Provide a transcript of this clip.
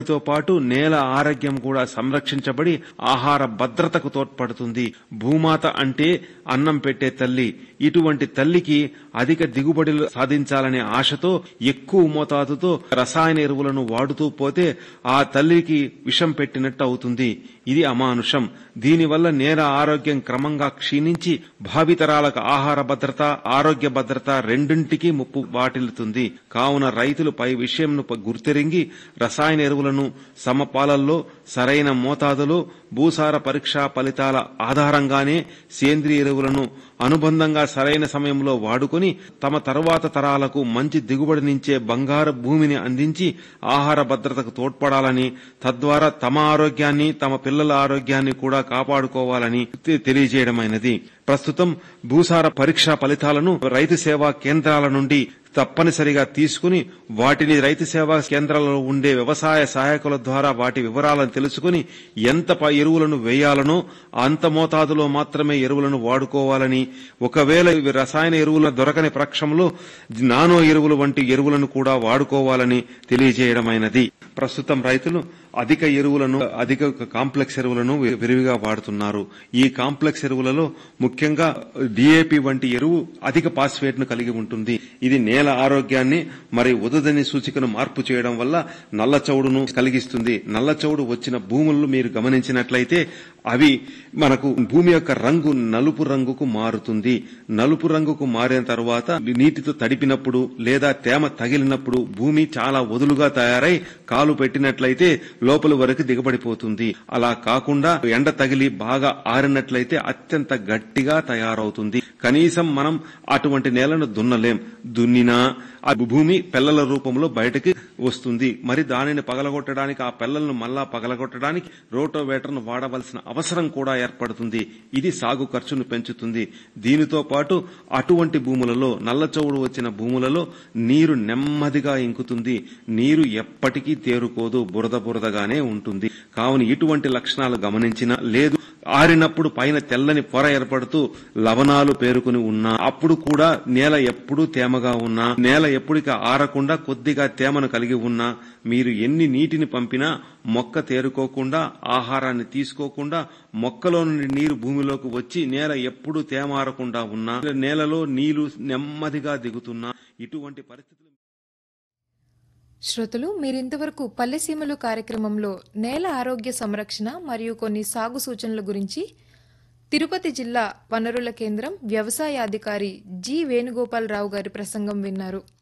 తో పాటు నేల ఆరోగ్యం కూడా సంరక్షించబడి ఆహార భద్రతకు తోడ్పడుతుంది భూమాత అంటే అన్నం పెట్టే తల్లి ఇటువంటి తల్లికి అధిక దిగుబడులు సాధించాలనే ఆశతో ఎక్కువ మోతాదుతో రసాయన ఎరువులను వాడుతూ పోతే ఆ తల్లికి విషం పెట్టినట్టు అవుతుంది ఇది అమానుషం దీనివల్ల నేల ఆరోగ్యం క్రమంగా క్షీణించి భావితరాలకు ఆహార భద్రత ఆరోగ్య భద్రత రెండింటికి ముప్పు వాటిల్లుతుంది కావున రైతులు పై విషయంను గుర్తెరింగి రసాయన ఎరువులను సమపాలల్లో సరైన మోతాదులో భూసార పరీక్షా ఫలితాల ఆధారంగానే సేంద్రియ ఎరువులను అనుబంధంగా సరైన సమయంలో వాడుకొని తమ తరువాత తరాలకు మంచి దిగుబడినిచ్చే బంగారు భూమిని అందించి ఆహార భద్రతకు తోడ్పడాలని తద్వారా తమ ఆరోగ్యాన్ని తమ పిల్లల ఆరోగ్యాన్ని కూడా కాపాడుకోవాలని తెలియజేయడమైనది ప్రస్తుతం భూసార పరీక్షా ఫలితాలను రైతు సేవా కేంద్రాల నుండి తప్పనిసరిగా తీసుకుని వాటిని రైతు సేవా కేంద్రాలలో ఉండే వ్యవసాయ సహాయకుల ద్వారా వాటి వివరాలను తెలుసుకుని ఎంత ఎరువులను వేయాలనో అంత మోతాదులో మాత్రమే ఎరువులను వాడుకోవాలని ఒకవేళ ఇవి రసాయన ఎరువుల దొరకని పక్షంలో నానో ఎరువులు వంటి ఎరువులను కూడా వాడుకోవాలని తెలియజేయడమైనది ప్రస్తుతం రైతులు అధిక ఎరువులను అధిక కాంప్లెక్స్ ఎరువులను విరివిగా వాడుతున్నారు ఈ కాంప్లెక్స్ ఎరువులలో ముఖ్యంగా డిఏపి వంటి ఎరువు అధిక పాస్ఫేట్ ను కలిగి ఉంటుంది ఇది నేల ఆరోగ్యాన్ని మరి ఉదదని సూచికను మార్పు చేయడం వల్ల నల్ల చౌడును కలిగిస్తుంది నల్ల చౌడు వచ్చిన భూములను మీరు గమనించినట్లయితే అవి మనకు భూమి యొక్క రంగు నలుపు రంగుకు మారుతుంది నలుపు రంగుకు మారిన తర్వాత నీటితో తడిపినప్పుడు లేదా తేమ తగిలినప్పుడు భూమి చాలా వదులుగా తయారై కాలు పెట్టినట్లయితే లోపల వరకు దిగబడిపోతుంది అలా కాకుండా ఎండ తగిలి బాగా ఆరినట్లయితే అత్యంత గట్టిగా తయారవుతుంది కనీసం మనం అటువంటి నేలను దున్నలేం దున్నినా ఆ భూమి పెళ్లల రూపంలో బయటకి వస్తుంది మరి దానిని పగలగొట్టడానికి ఆ పెళ్లలను మళ్ళా పగలగొట్టడానికి రోటోవేటర్ను వాడవలసిన అవసరం కూడా ఏర్పడుతుంది ఇది సాగు ఖర్చును పెంచుతుంది దీనితో పాటు అటువంటి భూములలో నల్లచవుడు వచ్చిన భూములలో నీరు నెమ్మదిగా ఇంకుతుంది నీరు ఎప్పటికీ తేరుకోదు బురద బురదగానే ఉంటుంది కావున ఇటువంటి లక్షణాలు గమనించినా లేదు ఆరినప్పుడు పైన తెల్లని పొర ఏర్పడుతూ లవణాలు పేరుకుని ఉన్నా అప్పుడు కూడా నేల ఎప్పుడూ తేమగా ఉన్నా నేల ఎప్పుడికి ఆరకుండా కొద్దిగా తేమను కలిగి ఉన్నా మీరు ఎన్ని నీటిని పంపినా మొక్క తేరుకోకుండా ఆహారాన్ని తీసుకోకుండా మొక్కలో నుండి నీరు భూమిలోకి వచ్చి నేల ఎప్పుడు తేమారకుండా ఉన్నా నేలలో నీరు నెమ్మదిగా దిగుతున్నా ఇటువంటి పరిస్థితులు శ్రోతలు మీరింతవరకు పల్లెసీమలు కార్యక్రమంలో నేల ఆరోగ్య సంరక్షణ మరియు కొన్ని సాగు సూచనల గురించి తిరుపతి జిల్లా వనరుల కేంద్రం వ్యవసాయ అధికారి జి వేణుగోపాలరావు గారి ప్రసంగం విన్నారు